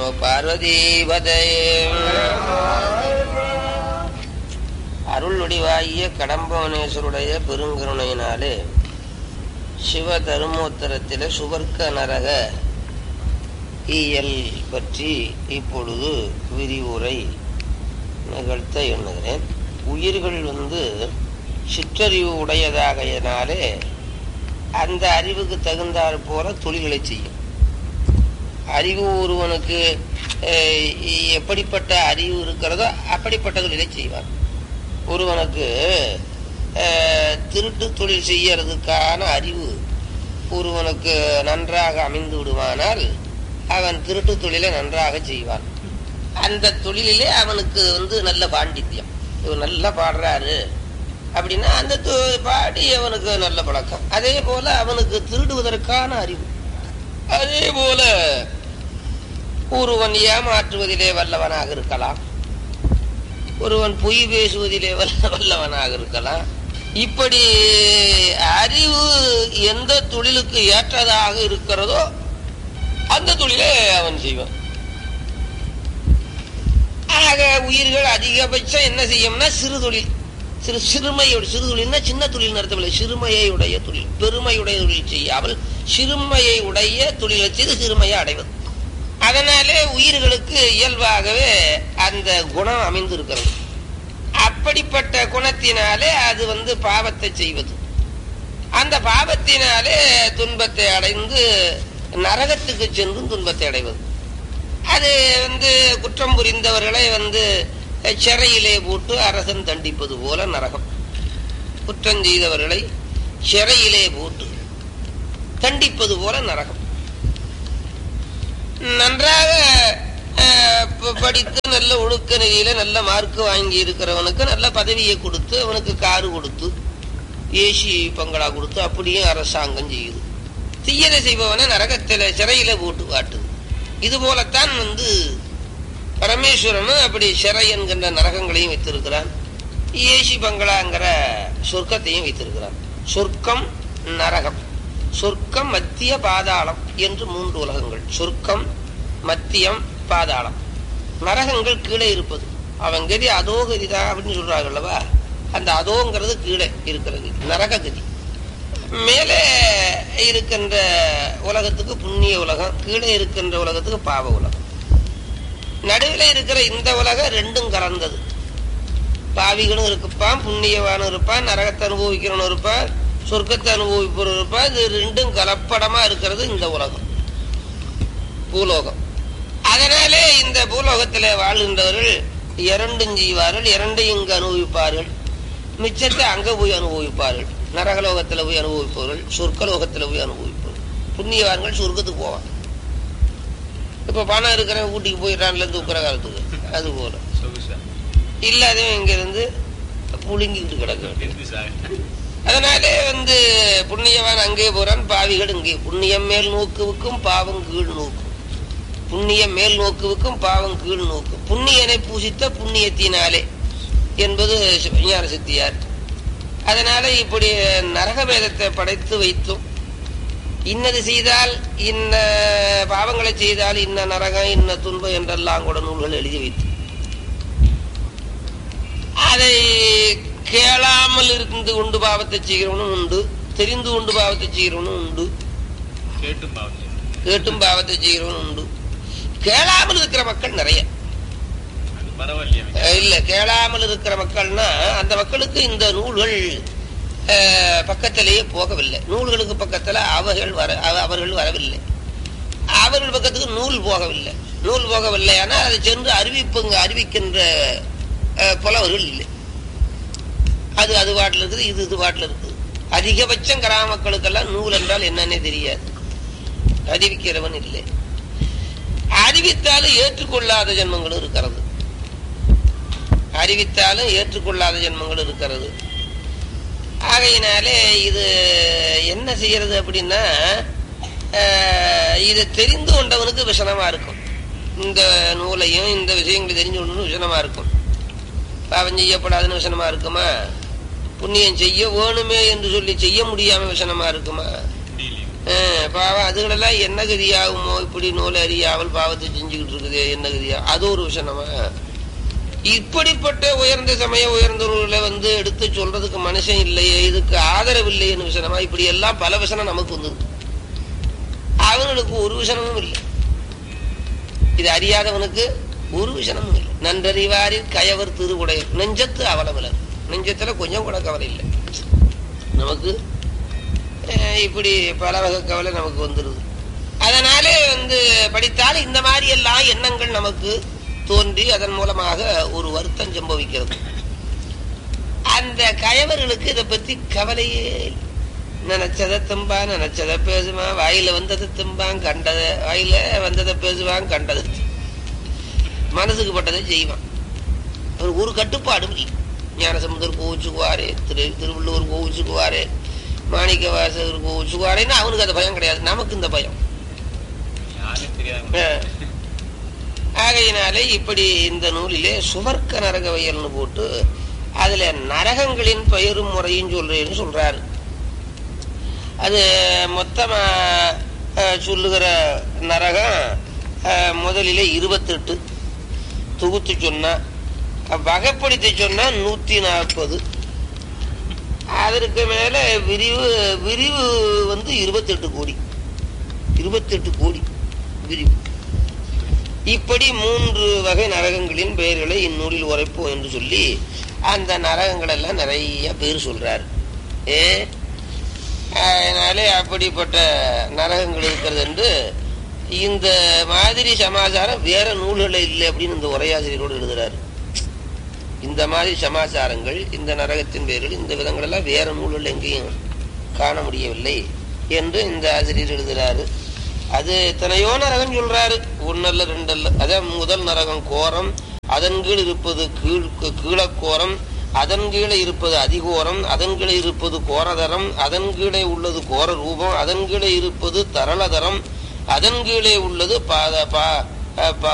பார்வதீபதே அருள் வடிவாகிய கடம்பவனேஸ்வருடைய பெருங்கருணையினாலே சிவ தருமோத்தரத்தில சுவர்க்க நரக ஈயல் பற்றி இப்பொழுது விரிவுரை நிகழ்த்த எண்ணுகிறேன் உயிர்கள் வந்து சிற்றறிவு உடையதாகையினாலே அந்த அறிவுக்கு தகுந்தாற் போல தொழில்களை செய்யும் அறிவு ஒருவனுக்கு அஹ், எப்படிப்பட்ட அறிவு இருக்கிறதோ அப்படிப்பட்ட தொழிலை செய்வான் ஒருவனுக்கு அஹ், திருட்டு தொழில் செய்யறதுக்கான அறிவு ஒருவனுக்கு நன்றாக அமைந்து விடுவானால் அவன் திருட்டு தொழிலை நன்றாக செய்வான் அந்த தொழிலிலே அவனுக்கு வந்து நல்ல பாண்டித்யம் இவர் நல்லா பாடுறாரு அப்படின்னா அந்த தொ- பாடி அவனுக்கு நல்ல பழக்கம் அதே போல அவனுக்கு திருடுவதற்கான அறிவு அதே போல ஒருவன் ஏமாற்றுவதிலே வல்லவனாக இருக்கலாம் ஒருவன் பொய் பேசுவதிலே வல்ல வல்லவனாக இருக்கலாம் இப்படி அறிவு எந்த தொழிலுக்கு ஏற்றதாக இருக்கிறதோ அந்த தொழிலை அவன் செய்வான் ஆக உயிர்கள் அதிகபட்சம் என்ன செய்யும்னா சிறு தொழில் சிறு சிறுமையோட சிறு தொழில்னா சின்ன தொழில் நடத்தவில்லை சிறுமையை உடைய தொழில் பெருமையுடைய தொழில் செய்யாமல் சிறுமையை உடைய தொழிலை செய்து சிறுமையை அடைவது அதனாலே உயிர்களுக்கு இயல்பாகவே அந்த குணம் அமைந்திருக்கிறது அப்படிப்பட்ட குணத்தினாலே அது வந்து பாவத்தை செய்வது அந்த பாவத்தினாலே துன்பத்தை அடைந்து நரகத்துக்கு சென்றும் துன்பத்தை அடைவது அது வந்து குற்றம் புரிந்தவர்களை வந்து சிறையிலே போட்டு அரசன் தண்டிப்பது போல நரகம் குற்றம் செய்தவர்களை சிறையிலே போட்டு தண்டிப்பது போல நரகம் நன்றாக அஹ், ப- படித்து நல்ல ஒழுக்க நிலையில நல்ல மார்க் வாங்கி இருக்கிறவனுக்கு நல்ல பதவியை கொடுத்து அவனுக்கு காரு கொடுத்து ஏசி பங்களா கொடுத்து அப்படியும் அரசாங்கம் செய்யுது தீயதை செய்பவனை நரகத்தில சிறையில போட்டு காட்டுது இது போலத்தான் வந்து பரமேஸ்வரனும் அப்படி சிறை என்கின்ற நரகங்களையும் வைத்திருக்கிறான் ஏசி பங்களாங்கிற சொர்க்கத்தையும் வைத்திருக்கிறான் சொர்க்கம் நரகம் சொர்க்கம் மத்திய பாதாளம் என்று மூன்று உலகங்கள் சொர்க்கம் மத்தியம் பாதாளம் நரகங்கள் கீழே இருப்பது அவன் கதி அதோ கதிதான் அப்படின்னு சொல்றாங்க அல்லவா அந்த அதோங்கிறது கீழே இருக்கிறது நரக கதி மேலே இருக்கின்ற உலகத்துக்கு புண்ணிய உலகம் கீழே இருக்கின்ற உலகத்துக்கு பாவ உலகம் நடுவில் இருக்கிற இந்த உலகம் ரெண்டும் கலந்தது பாவிகளும் இருப்பான் புண்ணியவானும் இருப்பான் நரகத்தை அனுபவிக்கிறவனும் இருப்பான் சொர்க்கத்தை அனுபவிப்பவரும் இருப்பான் இது ரெண்டும் கலப்படமா இருக்கிறது இந்த உலகம் பூலோகம் அதனாலே இந்த பூலோகத்தில் வாழ்கின்றவர்கள் இரண்டும் செய்வார்கள் இரண்டையும் இங்கு அனுபவிப்பார்கள் மிச்சத்தை அங்க போய் அனுபவிப்பார்கள் நரகலோகத்தில் போய் அனுபவிப்பவர்கள் சொர்க்கலோகத்தில் போய் அனுபவிப்பவர்கள் புண்ணியவான்கள் சொர்க்கத்துக்கு போவாங்க இப்ப பணம் இருக்கிறவன் ஊட்டிக்கு போயிடறான்ல தூக்குற காலத்துக்கு அது போல இல்லாதவன் இங்க இருந்து புழுங்கிக்கிட்டு கிடக்க வேண்டியது அதனாலே வந்து புண்ணியவான் அங்கே போறான் பாவிகள் இங்கே புண்ணியம் மேல் நோக்குவுக்கும் பாவம் கீழ் நோக்கும் புண்ணியம் மேல் நோக்குவுக்கும் பாவம் கீழ் நோக்கும் புண்ணியனை பூசித்த புண்ணியத்தினாலே என்பது ஞான சித்தியார் அதனால இப்படி நரக வேதத்தை படைத்து வைத்தும் இன்னது செய்தால் இன்ன பாவங்களை செய்தால் இன்ன நரகம் இன்ன துன்பம் என்றெல்லாம் கூட நூல்கள் எழுதி வைத்து அதை கேளாமல் இருந்து கொண்டு பாவத்தை செய்கிறவனும் உண்டு தெரிந்து கொண்டு பாவத்தை செய்கிறவனும் உண்டு கேட்டும் பாவம் கேட்டும் பாவத்தை செய்கிறவனும் உண்டு கேளாமல் இருக்கிற மக்கள் நிறைய அது பரவாயில்லையா அஹ் இல்ல கேளாமல் இருக்கிற மக்கள்னா அந்த மக்களுக்கு இந்த நூல்கள் அஹ், பக்கத்திலேயே போகவில்லை நூல்களுக்கு பக்கத்துல அவர்கள் வர அவ- அவர்கள் வரவில்லை அவர்கள் பக்கத்துக்கு நூல் போகவில்லை நூல் போகவில்லை ஆனால் அதை சென்று அறிவிப்புங்க அறிவிக்கின்ற அஹ், புலவர்கள் இல்லை அது அது பாட்டில் இருக்குது இது இது பாட்டில் இருக்குது அதிகபட்சம் கிராம மக்களுக்கெல்லாம் நூல் என்றால் என்னன்னே தெரியாது அறிவிக்கிறவன் இல்லை அறிவித்தாலும் ஏற்றுக்கொள்ளாத ஜென்மங்களும் இருக்கிறது அறிவித்தாலும் ஏற்றுக்கொள்ளாத ஜென்மங்கள் இருக்கிறது ஆகையினாலே இது என்ன செய்யறது அப்படின்னா அஹ், இது தெரிந்து கொண்டவனுக்கு விஷனமா இருக்கும் இந்த நூலையும் இந்த விஷயங்களை தெரிஞ்சு கொண்டு விஷனமா இருக்கும் பாவம் செய்யப்படாதுன்னு விஷனமா இருக்குமா புண்ணியம் செய்ய வேணுமே என்று சொல்லி செய்ய முடியாம விஷனமா இருக்குமா முடியலையே அஹ், பாவம் அதுகளெல்லாம் என்ன கதியாகுமோ இப்படி நூல் அறியாமல் பாவத்தை செஞ்சுக்கிட்டு இருக்குது என்ன கதியா அது ஒரு விஷயமா இப்படிப்பட்ட உயர்ந்த சமய உயர்ந்த நூலை வந்து எடுத்து சொல்றதுக்கு மனுஷன் இல்லையே இதுக்கு ஆதரவு இல்லையேன்னு விஷயமா இப்படி எல்லாம் பல விஷயம் நமக்கு வந்துருக்கு அவங்களுக்கு ஒரு விஷயமும் இல்லை இது அறியாதவனுக்கு ஒரு விஷயமும் இல்லை நன்றறிவாரில் கயவர் திருவுடையர் நெஞ்சத்து அவலவலர் நெஞ்சத்துல கொஞ்சம் கூட கவலை இல்லை நமக்கு அஹ், இப்படி பல வகை கவலை நமக்கு வந்துருது அதனாலே வந்து படித்தால் இந்த மாதிரி எல்லாம் எண்ணங்கள் நமக்கு தோன்றி அதன் மூலமாக ஒரு வருத்தம் சம்பவிக்கிறது அந்த கயவர்களுக்கு இதை பத்தி கவலையே இல்லை. நினைச்சதை திம்பான் நினைச்சதை பேசுவான் வாயில வந்ததை திம்பான் கண்டதை வாயில வந்ததை பேசுவான் கண்டதை தி- மனசுக்கு பட்டதை செய்வான் அவர் ஒரு கட்டுப்பாடும் இல்லை ஞானசமுதர் கோவிச்சுக்குவாரு திரு திருவள்ளுவர் கோவிச்சுக்குவாரு மாணிக்க வாசகர் கோவிச்சுக்குவாருன்னு அவனுக்கு அந்த பயம் கிடையாது நமக்கு இந்த பயம் யாரும் தெரியாத அஹ். ஆகையினாலே இப்படி இந்த நூலிலே சுவர்க்க நரகவியல்னு போட்டு அதுல நரகங்களின் பெயரும் முறையும் சொல்றேன்னு சொல்றாரு அது மொத்தமா அஹ், சொல்லுகிற நரகம் அஹ், முதலிலே இருபத்தெட்டு தொகுத்து சொன்னா வகைப்படுத்தி சொன்னா நூத்தி நாற்பது அதற்கு மேல விரிவு விரிவு வந்து இருபத்தெட்டு கோடி இருபத்தெட்டு கோடி விரிவு இப்படி மூன்று வகை நரகங்களின் பெயர்களை இந்நூலில் உரைப்போம் என்று சொல்லி அந்த நரகங்கள் எல்லாம் நிறைய பேர் சொல்றார் ஏ அதனாலே அப்படிப்பட்ட நரகங்கள் இருக்கிறது என்று இந்த மாதிரி சமாச்சாரம் வேற நூல்களில் இல்லை அப்படின்னு இந்த உரையாசிரியரோடு எழுதுறாரு இந்த மாதிரி சமாச்சாரங்கள் இந்த நரகத்தின் பெயர்கள் இந்த விதங்கள் எல்லாம் வேற நூல்கள் எங்கேயும் காண முடியவில்லை என்று இந்த ஆசிரியர் எழுதுறாரு அது எத்தனையோ நரகம் சொல்றாரு ஒன்னல்ல ரெண்டல்ல அதான் முதல் நரகம் கோரம் அதன் கீழ் இருப்பது கீழ் கீழக்கோரம் அதன் கீழே இருப்பது அதிகோரம் அதன் கீழே இருப்பது கோரதரம் அதன் கீழே உள்ளது கோர ரூபம் அதன் கீழே இருப்பது தரளதரம் அதன் கீழே உள்ளது பாத பா ப-